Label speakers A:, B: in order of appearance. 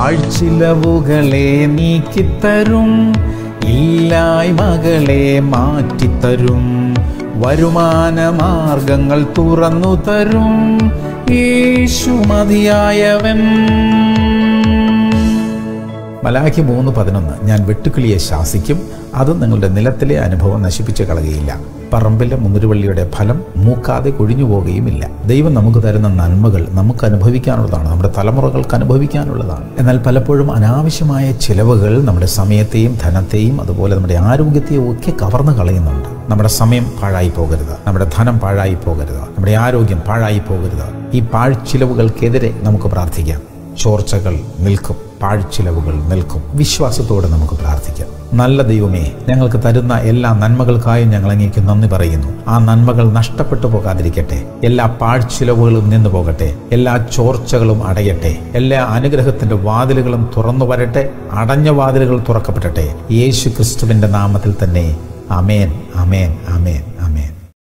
A: പാഴ്ചിലവുകളെ നീക്കിത്തരും ഇല്ലായ്മകളെ മാറ്റിത്തരും വരുമാന മാർഗങ്ങൾ തുറന്നു തരും യേശു മതിയായവൻ മലാഖി മൂന്ന് പതിനൊന്ന് ഞാൻ വെട്ടുക്കിളിയെ ശാസിക്കും അത് നിങ്ങളുടെ നിലത്തിലെ അനുഭവം നശിപ്പിച്ച് കളയുകയില്ല പറമ്പിലെ മുന്തിരിവള്ളിയുടെ ഫലം മൂക്കാതെ കൊഴിഞ്ഞു പോകുകയുമില്ല ദൈവം നമുക്ക് തരുന്ന നന്മകൾ നമുക്ക് അനുഭവിക്കാനുള്ളതാണ് നമ്മുടെ തലമുറകൾക്ക് അനുഭവിക്കാനുള്ളതാണ് എന്നാൽ പലപ്പോഴും അനാവശ്യമായ ചിലവുകൾ നമ്മുടെ സമയത്തെയും ധനത്തെയും അതുപോലെ നമ്മുടെ ആരോഗ്യത്തെയും ഒക്കെ കവർന്നു കളയുന്നുണ്ട് നമ്മുടെ സമയം പാഴായി പോകരുത് നമ്മുടെ ധനം പാഴായി പോകരുത് നമ്മുടെ ആരോഗ്യം പാഴായി പോകരുത് ഈ പാഴ്ചിലവുകൾക്കെതിരെ നമുക്ക് പ്രാർത്ഥിക്കാം ചോർച്ചകൾ നിൽക്കും പാഴ്ചിലവുകൾ നിൽക്കും വിശ്വാസത്തോടെ നമുക്ക് പ്രാർത്ഥിക്കാം നല്ല ദൈവമേ ഞങ്ങൾക്ക് തരുന്ന എല്ലാ നന്മകൾക്കായും ഞങ്ങൾ അങ്ങേക്ക് നന്ദി പറയുന്നു ആ നന്മകൾ നഷ്ടപ്പെട്ടു പോകാതിരിക്കട്ടെ എല്ലാ പാഴ്ചിലവുകളും നിന്നു പോകട്ടെ എല്ലാ ചോർച്ചകളും അടയട്ടെ എല്ലാ അനുഗ്രഹത്തിന്റെ വാതിലുകളും തുറന്നു വരട്ടെ അടഞ്ഞ വാതിലുകൾ തുറക്കപ്പെടട്ടെ യേശു ക്രിസ്തുവിന്റെ നാമത്തിൽ തന്നെ അമേൻ അമേൻ അമേൻ അമേൻ